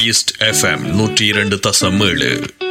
east FM நூற்றி இரண்டு தசம் ஏழு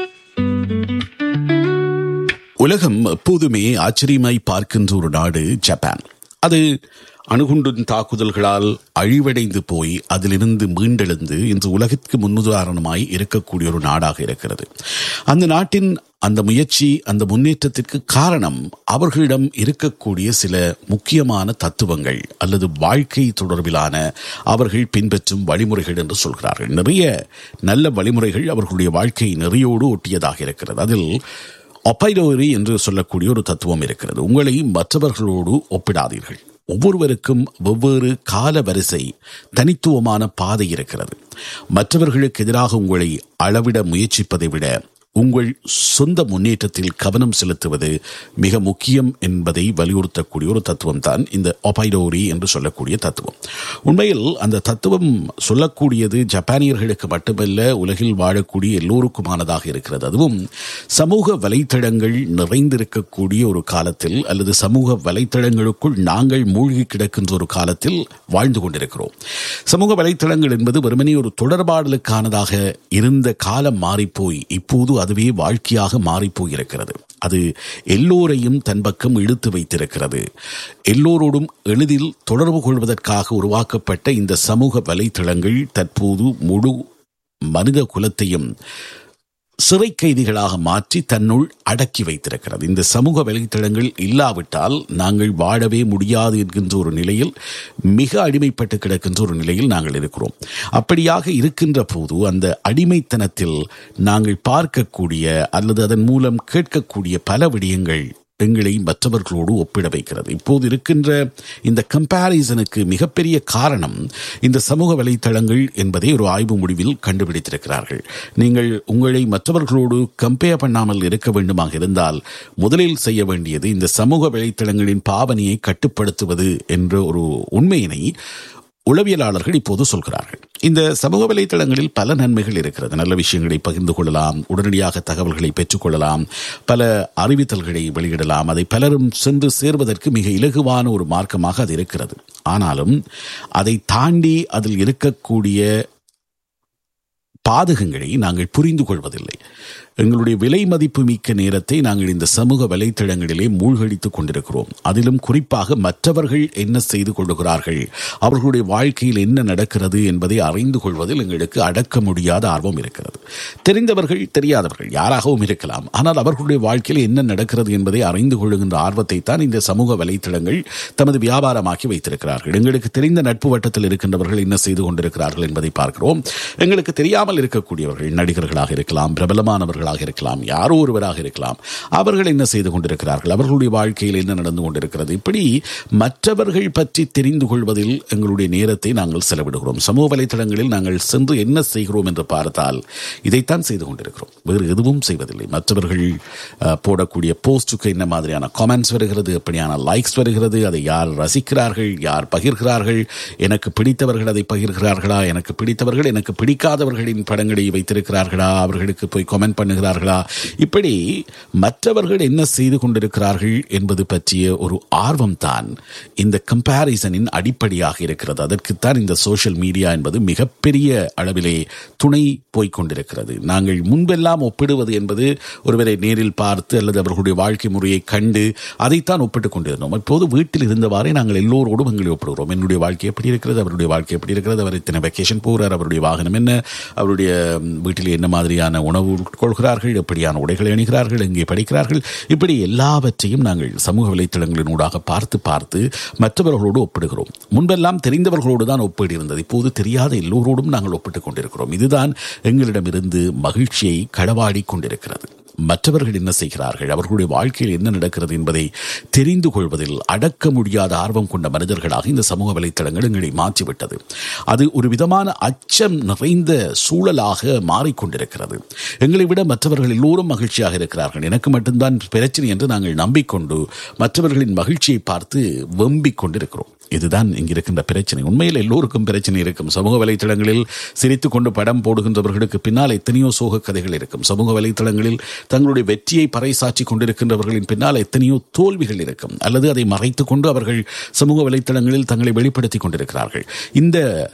உலகம் எப்போதுமே ஆச்சரியமாய் பார்க்கின்ற ஒரு நாடு ஜப்பான் அது அணுகுண்டின் தாக்குதல்களால் அழிவடைந்து போய் அதிலிருந்து மீண்டெழுந்து இன்று உலகிற்கு முன்னுதாரணமாய் இருக்கக்கூடிய ஒரு நாடாக இருக்கிறது அந்த நாட்டின் அந்த முயற்சி அந்த முன்னேற்றத்திற்கு காரணம் அவர்களிடம் இருக்கக்கூடிய சில முக்கியமான தத்துவங்கள் அல்லது வாழ்க்கை தொடர்பிலான அவர்கள் பின்பற்றும் வழிமுறைகள் என்று சொல்கிறார்கள் நிறைய நல்ல வழிமுறைகள் அவர்களுடைய வாழ்க்கை நெறியோடு ஒட்டியதாக இருக்கிறது அதில் ஒப்பைடோரி என்று சொல்லக்கூடிய ஒரு தத்துவம் இருக்கிறது உங்களை மற்றவர்களோடு ஒப்பிடாதீர்கள் ஒவ்வொருவருக்கும் வெவ்வேறு கால வரிசை தனித்துவமான பாதை இருக்கிறது மற்றவர்களுக்கு எதிராக உங்களை அளவிட முயற்சிப்பதை விட உங்கள் சொந்த முன்னேற்றத்தில் கவனம் செலுத்துவது மிக முக்கியம் என்பதை வலியுறுத்தக்கூடிய ஒரு தத்துவம் தான் இந்த ஒபைடோரி என்று சொல்லக்கூடிய தத்துவம் உண்மையில் அந்த தத்துவம் சொல்லக்கூடியது ஜப்பானியர்களுக்கு மட்டுமல்ல உலகில் வாழக்கூடிய எல்லோருக்குமானதாக இருக்கிறது அதுவும் சமூக வலைத்தளங்கள் நிறைந்திருக்கக்கூடிய ஒரு காலத்தில் அல்லது சமூக வலைத்தளங்களுக்குள் நாங்கள் மூழ்கி கிடக்கின்ற ஒரு காலத்தில் வாழ்ந்து கொண்டிருக்கிறோம் சமூக வலைத்தளங்கள் என்பது வெறுமனே ஒரு தொடர்பாடலுக்கானதாக இருந்த காலம் மாறிப்போய் இப்போது அதுவே வாழ்க்கையாக மாறிப்போயிருக்கிறது அது எல்லோரையும் தன் பக்கம் இழுத்து வைத்திருக்கிறது எல்லோரோடும் எளிதில் தொடர்பு கொள்வதற்காக உருவாக்கப்பட்ட இந்த சமூக வலைத்தளங்கள் தற்போது முழு மனித குலத்தையும் சிறை கைதிகளாக மாற்றி தன்னுள் அடக்கி வைத்திருக்கிறது இந்த சமூக வலைத்தளங்கள் இல்லாவிட்டால் நாங்கள் வாழவே முடியாது என்கின்ற ஒரு நிலையில் மிக அடிமைப்பட்டு கிடக்கின்ற ஒரு நிலையில் நாங்கள் இருக்கிறோம் அப்படியாக இருக்கின்ற போது அந்த அடிமைத்தனத்தில் நாங்கள் பார்க்கக்கூடிய அல்லது அதன் மூலம் கேட்கக்கூடிய பல விடயங்கள் எங்களை மற்றவர்களோடு ஒப்பிட வைக்கிறது இப்போது இருக்கின்ற இந்த கம்பாரிசனுக்கு மிகப்பெரிய காரணம் இந்த சமூக வலைத்தளங்கள் என்பதை ஒரு ஆய்வு முடிவில் கண்டுபிடித்திருக்கிறார்கள் நீங்கள் உங்களை மற்றவர்களோடு கம்பேர் பண்ணாமல் இருக்க வேண்டுமாக இருந்தால் முதலில் செய்ய வேண்டியது இந்த சமூக வலைத்தளங்களின் பாவனையை கட்டுப்படுத்துவது என்ற ஒரு உண்மையினை உளவியலாளர்கள் இப்போது சொல்கிறார்கள் இந்த சமூக வலைத்தளங்களில் பல நன்மைகள் இருக்கிறது நல்ல விஷயங்களை பகிர்ந்து கொள்ளலாம் உடனடியாக தகவல்களை பெற்றுக்கொள்ளலாம் பல அறிவித்தல்களை வெளியிடலாம் அதை பலரும் சென்று சேர்வதற்கு மிக இலகுவான ஒரு மார்க்கமாக அது இருக்கிறது ஆனாலும் அதை தாண்டி அதில் இருக்கக்கூடிய பாதகங்களை நாங்கள் புரிந்து கொள்வதில்லை எங்களுடைய விலை மதிப்பு மிக்க நேரத்தை நாங்கள் இந்த சமூக வலைத்தளங்களிலே மூழ்கடித்துக் கொண்டிருக்கிறோம் அதிலும் குறிப்பாக மற்றவர்கள் என்ன செய்து கொள்ளுகிறார்கள் அவர்களுடைய வாழ்க்கையில் என்ன நடக்கிறது என்பதை அறிந்து கொள்வதில் எங்களுக்கு அடக்க முடியாத ஆர்வம் இருக்கிறது தெரிந்தவர்கள் தெரியாதவர்கள் யாராகவும் இருக்கலாம் ஆனால் அவர்களுடைய வாழ்க்கையில் என்ன நடக்கிறது என்பதை அறிந்து கொள்ளுகின்ற ஆர்வத்தை தான் இந்த சமூக வலைத்தளங்கள் தமது வியாபாரமாக்கி வைத்திருக்கிறார்கள் எங்களுக்கு தெரிந்த நட்பு வட்டத்தில் இருக்கின்றவர்கள் என்ன செய்து கொண்டிருக்கிறார்கள் என்பதை பார்க்கிறோம் எங்களுக்கு தெரியாமல் இருக்கக்கூடியவர்கள் நடிகர்களாக இருக்கலாம் பிரபலமானவர்கள் அவர்களாக இருக்கலாம் யாரோ ஒருவராக இருக்கலாம் அவர்கள் என்ன செய்து கொண்டிருக்கிறார்கள் அவர்களுடைய வாழ்க்கையில் என்ன நடந்து கொண்டிருக்கிறது இப்படி மற்றவர்கள் பற்றி தெரிந்து கொள்வதில் எங்களுடைய நேரத்தை நாங்கள் செலவிடுகிறோம் சமூக வலைத்தளங்களில் நாங்கள் சென்று என்ன செய்கிறோம் என்று பார்த்தால் இதைத்தான் செய்து கொண்டிருக்கிறோம் வேறு எதுவும் செய்வதில்லை மற்றவர்கள் போடக்கூடிய போஸ்டுக்கு என்ன மாதிரியான கமெண்ட்ஸ் வருகிறது எப்படியான லைக்ஸ் வருகிறது அதை யார் ரசிக்கிறார்கள் யார் பகிர்கிறார்கள் எனக்கு பிடித்தவர்கள் அதை பகிர்கிறார்களா எனக்கு பிடித்தவர்கள் எனக்கு பிடிக்காதவர்களின் படங்களை வைத்திருக்கிறார்களா அவர்களுக்கு போய் கமெண்ட் பண்ணுகிறார்களா இப்படி மற்றவர்கள் என்ன செய்து கொண்டிருக்கிறார்கள் என்பது பற்றிய ஒரு ஆர்வம் தான் இந்த கம்பாரிசனின் அடிப்படையாக இருக்கிறது அதற்குத்தான் இந்த சோசியல் மீடியா என்பது மிகப்பெரிய அளவிலே துணை போய்கொண்டிருக்கிறது நாங்கள் முன்பெல்லாம் ஒப்பிடுவது என்பது ஒருவரை நேரில் பார்த்து அல்லது அவர்களுடைய வாழ்க்கை முறையை கண்டு அதைத்தான் ஒப்பிட்டுக் கொண்டிருந்தோம் இப்போது வீட்டில் இருந்தவாறே நாங்கள் எல்லோரோடும் எங்களை ஒப்பிடுகிறோம் என்னுடைய வாழ்க்கை எப்படி இருக்கிறது அவருடைய வாழ்க்கை எப்படி இருக்கிறது அவர் இத்தனை வெக்கேஷன் போகிறார் அவருடைய வாகனம் என்ன அவருடைய வீட்டில் என்ன மாதிரியான உணவு உட்கொள்கிறார்கள் எப்படியான உடைகளை அணிகிறார்கள் எங்கே படிக்கிறார்கள் இப்படி எல்லாவற்றையும் நாங்கள் சமூக வலைத்தளங்களினூடாக பார்த்து பார்த்து மற்றவர்களோடு ஒப்பிடுகிறோம் முன்பெல்லாம் தெரிந்தவர்களோடு தான் ஒப்பீடு இருந்தது இப்போது தெரியாத எல்லோரோடும் நாங்கள் ஒப்பிட்டுக் கொண்டிருக்கிறோம் இதுதான் எங்களிடமிருந்து மகிழ்ச்சியை களவாடி கொண்டிருக்கிறது மற்றவர்கள் என்ன செய்கிறார்கள் அவர்களுடைய வாழ்க்கையில் என்ன நடக்கிறது என்பதை தெரிந்து கொள்வதில் அடக்க முடியாத ஆர்வம் கொண்ட மனிதர்களாக இந்த சமூக வலைத்தளங்கள் எங்களை மாற்றிவிட்டது அது ஒரு விதமான அச்சம் நிறைந்த சூழலாக மாறிக்கொண்டிருக்கிறது எங்களை விட மற்றவர்கள் எல்லோரும் மகிழ்ச்சியாக இருக்கிறார்கள் எனக்கு மட்டும்தான் பிரச்சனை என்று நாங்கள் நம்பிக்கொண்டு மற்றவர்களின் மகிழ்ச்சியை பார்த்து வெம்பிக் கொண்டிருக்கிறோம் இதுதான் இங்கிருக்கின்ற பிரச்சனை உண்மையில் எல்லோருக்கும் பிரச்சனை இருக்கும் சமூக வலைத்தளங்களில் சிரித்துக் கொண்டு படம் போடுகின்றவர்களுக்கு பின்னால் எத்தனையோ சோக கதைகள் இருக்கும் சமூக வலைத்தளங்களில் தங்களுடைய வெற்றியை பறைசாற்றி கொண்டிருக்கின்றவர்களின் பின்னால் எத்தனையோ தோல்விகள் இருக்கும் அல்லது அதை மறைத்துக் கொண்டு அவர்கள் சமூக வலைத்தளங்களில் தங்களை வெளிப்படுத்திக் கொண்டிருக்கிறார்கள் இந்த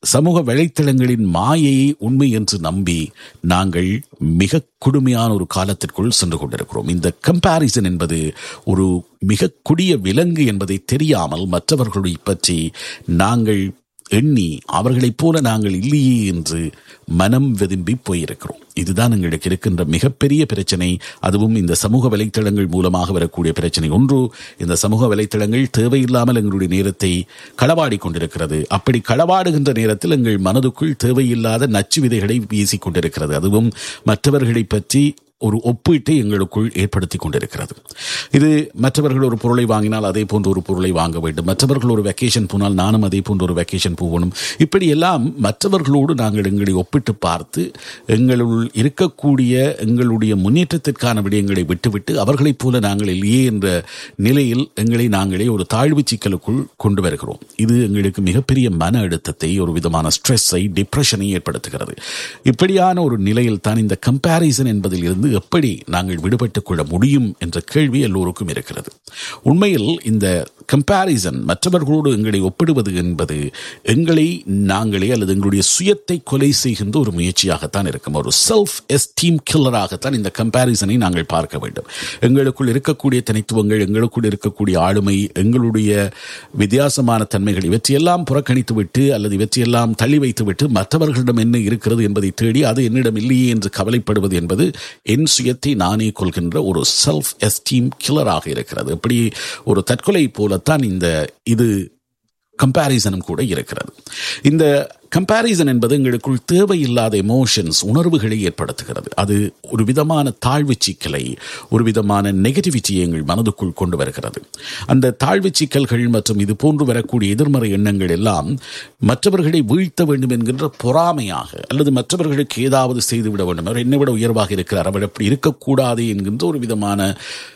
சமூக வலைத்தளங்களின் மாயையை உண்மை என்று நம்பி நாங்கள் மிக கொடுமையான ஒரு காலத்திற்குள் சென்று கொண்டிருக்கிறோம் இந்த கம்பாரிசன் என்பது ஒரு மிக கொடிய விலங்கு என்பதை தெரியாமல் மற்றவர்களை பற்றி நாங்கள் எண்ணி அவர்களைப் போல நாங்கள் இல்லையே என்று மனம் வெதும்பி போயிருக்கிறோம் இதுதான் எங்களுக்கு இருக்கின்ற மிகப்பெரிய பிரச்சனை அதுவும் இந்த சமூக வலைத்தளங்கள் மூலமாக வரக்கூடிய பிரச்சனை ஒன்று இந்த சமூக வலைத்தளங்கள் தேவையில்லாமல் எங்களுடைய நேரத்தை களவாடி கொண்டிருக்கிறது அப்படி களவாடுகின்ற நேரத்தில் எங்கள் மனதுக்குள் தேவையில்லாத நச்சு விதைகளை வீசிக் கொண்டிருக்கிறது அதுவும் மற்றவர்களை பற்றி ஒரு ஒப்பீட்டை எங்களுக்குள் ஏற்படுத்தி கொண்டிருக்கிறது இது மற்றவர்கள் ஒரு பொருளை வாங்கினால் அதே போன்ற ஒரு பொருளை வாங்க வேண்டும் மற்றவர்கள் ஒரு வெக்கேஷன் போனால் நானும் அதே போன்ற ஒரு வெக்கேஷன் போகணும் இப்படி எல்லாம் மற்றவர்களோடு நாங்கள் எங்களை ஒப்பிட்டு பார்த்து எங்களுள் இருக்கக்கூடிய எங்களுடைய முன்னேற்றத்திற்கான விடயங்களை விட்டுவிட்டு அவர்களைப் போல நாங்கள் இல்லையே என்ற நிலையில் எங்களை நாங்களே ஒரு தாழ்வு சிக்கலுக்குள் கொண்டு வருகிறோம் இது எங்களுக்கு மிகப்பெரிய மன அழுத்தத்தை ஒரு விதமான ஸ்ட்ரெஸ்ஸை டிப்ரெஷனை ஏற்படுத்துகிறது இப்படியான ஒரு நிலையில் தான் இந்த கம்பாரிசன் என்பதில் இருந்து எப்படி நாங்கள் விடுபட்டுக் கொள்ள முடியும் என்ற கேள்வி எல்லோருக்கும் இருக்கிறது உண்மையில் இந்த கம்பாரிசன் மற்றவர்களோடு எங்களை ஒப்பிடுவது என்பது எங்களை நாங்களே அல்லது எங்களுடைய சுயத்தை கொலை செய்கின்ற ஒரு முயற்சியாகத்தான் இருக்கும் ஒரு செல்ஃப் எஸ்டீம் கில்லராகத்தான் இந்த கம்பாரிசனை நாங்கள் பார்க்க வேண்டும் எங்களுக்குள் இருக்கக்கூடிய தனித்துவங்கள் எங்களுக்குள் இருக்கக்கூடிய ஆளுமை எங்களுடைய வித்தியாசமான தன்மைகள் இவற்றையெல்லாம் புறக்கணித்து விட்டு அல்லது இவற்றையெல்லாம் தள்ளி வைத்துவிட்டு மற்றவர்களிடம் என்ன இருக்கிறது என்பதை தேடி அது என்னிடம் இல்லையே என்று கவலைப்படுவது என்பது என் சுயத்தை நானே கொள்கின்ற ஒரு செல்ஃப் எஸ்டீம் கில்லராக இருக்கிறது எப்படி ஒரு தற்கொலை போலத்தான் இந்த இது கம்பாரிசனும் கூட இருக்கிறது இந்த கம்பாரிசன் என்பது எங்களுக்குள் தேவையில்லாத எமோஷன்ஸ் உணர்வுகளை ஏற்படுத்துகிறது அது ஒரு விதமான தாழ்வு சிக்கலை ஒரு விதமான நெகட்டிவிட்டியை எங்கள் மனதுக்குள் கொண்டு வருகிறது அந்த தாழ்வு சிக்கல்கள் மற்றும் இது போன்று வரக்கூடிய எதிர்மறை எண்ணங்கள் எல்லாம் மற்றவர்களை வீழ்த்த வேண்டும் என்கின்ற பொறாமையாக அல்லது மற்றவர்களுக்கு ஏதாவது செய்துவிட வேண்டும் அவர் என்னை விட உயர்வாக இருக்கிறார் அவர் அப்படி இருக்கக்கூடாது என்கின்ற ஒரு விதமான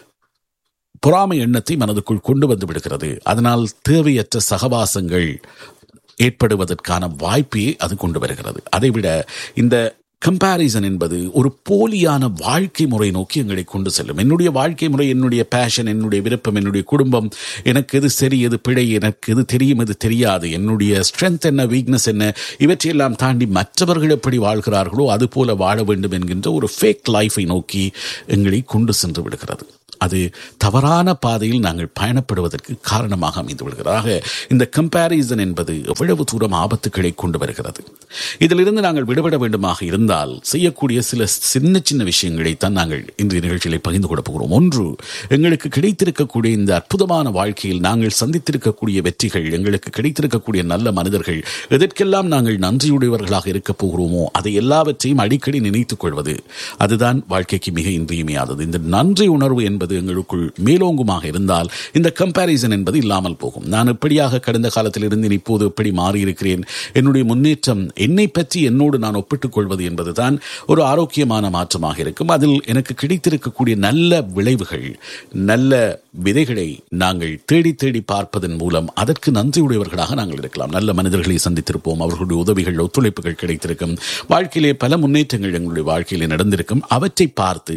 பொறாமை எண்ணத்தை மனதுக்குள் கொண்டு வந்து விடுகிறது அதனால் தேவையற்ற சகவாசங்கள் ஏற்படுவதற்கான வாய்ப்பையே அது கொண்டு வருகிறது அதைவிட இந்த கம்பாரிசன் என்பது ஒரு போலியான வாழ்க்கை முறை நோக்கி எங்களை கொண்டு செல்லும் என்னுடைய வாழ்க்கை முறை என்னுடைய பேஷன் என்னுடைய விருப்பம் என்னுடைய குடும்பம் எனக்கு எது சரி எது பிழை எனக்கு எது தெரியும் எது தெரியாது என்னுடைய ஸ்ட்ரென்த் என்ன வீக்னஸ் என்ன இவற்றையெல்லாம் தாண்டி மற்றவர்கள் எப்படி வாழ்கிறார்களோ அது போல வாழ வேண்டும் என்கின்ற ஒரு ஃபேக் லைஃபை நோக்கி எங்களை கொண்டு சென்று விடுகிறது அது தவறான பாதையில் நாங்கள் பயணப்படுவதற்கு காரணமாக அமைந்து விடுகிறதாக இந்த கம்பாரிசன் என்பது எவ்வளவு தூரம் ஆபத்துக்களை கொண்டு வருகிறது இதிலிருந்து நாங்கள் விடுபட வேண்டுமாக இருந்தால் செய்யக்கூடிய சில சின்ன சின்ன விஷயங்களை தான் நாங்கள் இன்றைய நிகழ்ச்சிகளை பகிர்ந்து கொள்ள போகிறோம் ஒன்று எங்களுக்கு கிடைத்திருக்கக்கூடிய இந்த அற்புதமான வாழ்க்கையில் நாங்கள் சந்தித்திருக்கக்கூடிய வெற்றிகள் எங்களுக்கு கிடைத்திருக்கக்கூடிய நல்ல மனிதர்கள் எதற்கெல்லாம் நாங்கள் நன்றியுடையவர்களாக இருக்கப் போகிறோமோ அதை எல்லாவற்றையும் அடிக்கடி நினைத்துக் கொள்வது அதுதான் வாழ்க்கைக்கு மிக இன்றியமையாதது இந்த நன்றி உணர்வு என்பது என்பது எங்களுக்குள் மேலோங்குமாக இருந்தால் இந்த கம்பாரிசன் என்பது இல்லாமல் போகும் நான் எப்படியாக கடந்த காலத்தில் இருந்து இப்போது எப்படி மாறியிருக்கிறேன் என்னுடைய முன்னேற்றம் என்னை பற்றி என்னோடு நான் ஒப்பிட்டுக் கொள்வது என்பதுதான் ஒரு ஆரோக்கியமான மாற்றமாக இருக்கும் அதில் எனக்கு கிடைத்திருக்கக்கூடிய நல்ல விளைவுகள் நல்ல விதைகளை நாங்கள் தேடி தேடி பார்ப்பதன் மூலம் அதற்கு நன்றியுடையவர்களாக நாங்கள் இருக்கலாம் நல்ல மனிதர்களை சந்தித்திருப்போம் அவர்களுடைய உதவிகள் ஒத்துழைப்புகள் கிடைத்திருக்கும் வாழ்க்கையிலே பல முன்னேற்றங்கள் எங்களுடைய வாழ்க்கையிலே நடந்திருக்கும் அவற்றை பார்த்து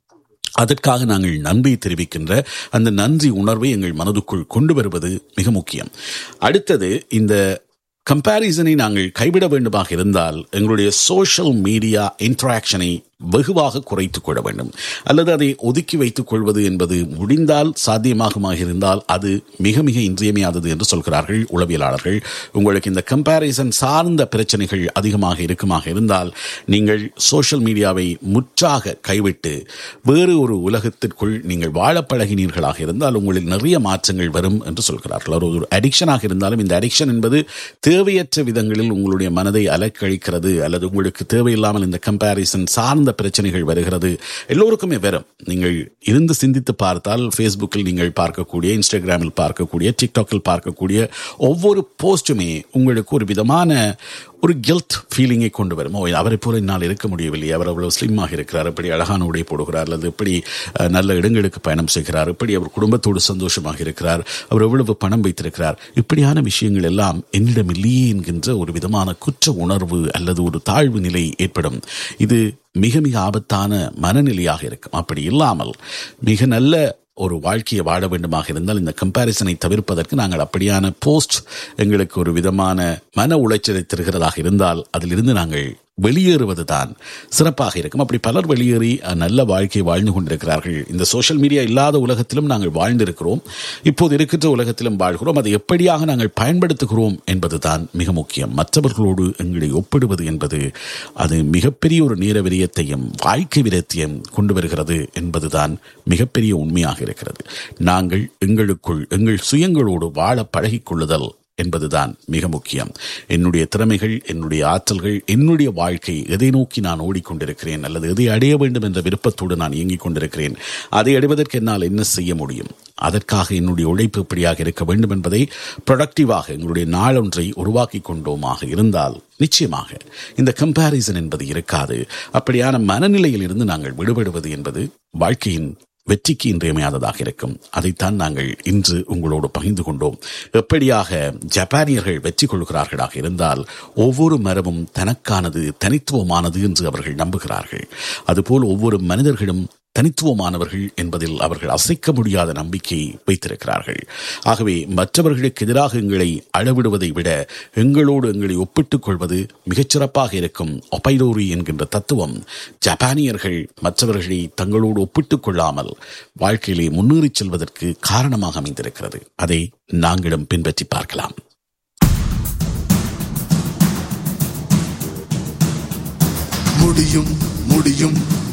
அதற்காக நாங்கள் நன்மை தெரிவிக்கின்ற அந்த நன்றி உணர்வை எங்கள் மனதுக்குள் கொண்டு வருவது மிக முக்கியம் அடுத்தது இந்த கம்பாரிசனை நாங்கள் கைவிட வேண்டுமாக இருந்தால் எங்களுடைய சோஷியல் மீடியா இன்டராக்ஷனை வெகுவாக குறைத்துக் கொள்ள வேண்டும் அல்லது அதை ஒதுக்கி வைத்துக் கொள்வது என்பது முடிந்தால் சாத்தியமாகுமாக இருந்தால் அது மிக மிக இன்றியமையாதது என்று சொல்கிறார்கள் உளவியலாளர்கள் உங்களுக்கு இந்த கம்பாரிசன் சார்ந்த பிரச்சனைகள் அதிகமாக இருக்குமாக இருந்தால் நீங்கள் சோஷியல் மீடியாவை முற்றாக கைவிட்டு வேறு ஒரு உலகத்திற்குள் நீங்கள் வாழ பழகினீர்களாக இருந்தால் உங்களில் நிறைய மாற்றங்கள் வரும் என்று சொல்கிறார்கள் ஒரு ஒரு அடிக்ஷனாக இருந்தாலும் இந்த அடிக்ஷன் என்பது தேவையற்ற விதங்களில் உங்களுடைய மனதை அலக்கழிக்கிறது அல்லது உங்களுக்கு தேவையில்லாமல் இந்த கம்பாரிசன் சார்ந்த சார்ந்த பிரச்சனைகள் வருகிறது எல்லோருக்குமே வரும் நீங்கள் இருந்து சிந்தித்து பார்த்தால் ஃபேஸ்புக்கில் நீங்கள் பார்க்கக்கூடிய இன்ஸ்டாகிராமில் பார்க்கக்கூடிய டிக்டாக்கில் பார்க்கக்கூடிய ஒவ்வொரு போஸ்ட்டுமே உங்களுக்கு ஒரு விதமான ஒரு கில்ட் ஃபீலிங்கை கொண்டு வரும் ஓ அவரை போல என்னால் இருக்க முடியவில்லை அவர் அவ்வளவு ஸ்லிம்மாக இருக்கிறார் இப்படி அழகான உடை போடுகிறார் அல்லது இப்படி நல்ல இடங்களுக்கு பயணம் செய்கிறார் இப்படி அவர் குடும்பத்தோடு சந்தோஷமாக இருக்கிறார் அவர் எவ்வளவு பணம் வைத்திருக்கிறார் இப்படியான விஷயங்கள் எல்லாம் என்னிடம் இல்லையே என்கின்ற ஒரு விதமான குற்ற உணர்வு அல்லது ஒரு தாழ்வு நிலை ஏற்படும் இது மிக மிக ஆபத்தான மனநிலையாக இருக்கும் அப்படி இல்லாமல் மிக நல்ல ஒரு வாழ்க்கையை வாழ வேண்டுமாக இருந்தால் இந்த கம்பாரிசனை தவிர்ப்பதற்கு நாங்கள் அப்படியான போஸ்ட் எங்களுக்கு ஒரு விதமான மன உளைச்சலை தருகிறதாக இருந்தால் அதிலிருந்து நாங்கள் வெளியேறுவதுதான் சிறப்பாக இருக்கும் அப்படி பலர் வெளியேறி அஹ், நல்ல வாழ்க்கை வாழ்ந்து கொண்டிருக்கிறார்கள் இந்த சோஷியல் மீடியா இல்லாத உலகத்திலும் நாங்கள் வாழ்ந்திருக்கிறோம் இப்போது இருக்கின்ற உலகத்திலும் வாழ்கிறோம் அதை எப்படியாக நாங்கள் பயன்படுத்துகிறோம் என்பதுதான் மிக முக்கியம் மற்றவர்களோடு எங்களை ஒப்பிடுவது என்பது அது மிகப்பெரிய ஒரு நேர விரயத்தையும் வாழ்க்கை விரயத்தையும் கொண்டு வருகிறது என்பதுதான் மிகப்பெரிய உண்மையாக இருக்கிறது நாங்கள் எங்களுக்குள் எங்கள் சுயங்களோடு வாழ பழகிக் கொள்ளுதல் என்பதுதான் மிக முக்கியம் என்னுடைய திறமைகள் என்னுடைய ஆற்றல்கள் என்னுடைய வாழ்க்கை எதை நோக்கி நான் ஓடிக்கொண்டிருக்கிறேன் அல்லது எதை அடைய வேண்டும் என்ற விருப்பத்தோடு நான் இயங்கிக் கொண்டிருக்கிறேன் அதை அடைவதற்கு என்னால் என்ன செய்ய முடியும் அதற்காக என்னுடைய உழைப்பு எப்படியாக இருக்க வேண்டும் என்பதை ப்ரொடக்டிவாக எங்களுடைய நாளொன்றை உருவாக்கி கொண்டோமாக இருந்தால் நிச்சயமாக இந்த கம்பாரிசன் என்பது இருக்காது அப்படியான மனநிலையில் இருந்து நாங்கள் விடுபடுவது என்பது வாழ்க்கையின் வெற்றிக்கு இன்றியமையாததாக இருக்கும் அதைத்தான் நாங்கள் இன்று உங்களோடு பகிர்ந்து கொண்டோம் எப்படியாக ஜப்பானியர்கள் வெற்றி கொள்கிறார்களாக இருந்தால் ஒவ்வொரு மரமும் தனக்கானது தனித்துவமானது என்று அவர்கள் நம்புகிறார்கள் அதுபோல் ஒவ்வொரு மனிதர்களும் தனித்துவமானவர்கள் என்பதில் அவர்கள் அசைக்க முடியாத நம்பிக்கை வைத்திருக்கிறார்கள் ஆகவே மற்றவர்களுக்கு எதிராக எங்களை அளவிடுவதை விட எங்களோடு எங்களை ஒப்பிட்டுக் கொள்வது மிகச்சிறப்பாக இருக்கும் ஒப்பைடோரி என்கின்ற தத்துவம் ஜப்பானியர்கள் மற்றவர்களை தங்களோடு ஒப்பிட்டுக் கொள்ளாமல் வாழ்க்கையிலே முன்னேறிச் செல்வதற்கு காரணமாக அமைந்திருக்கிறது அதை நாங்களும் பின்பற்றி பார்க்கலாம் முடியும் முடியும்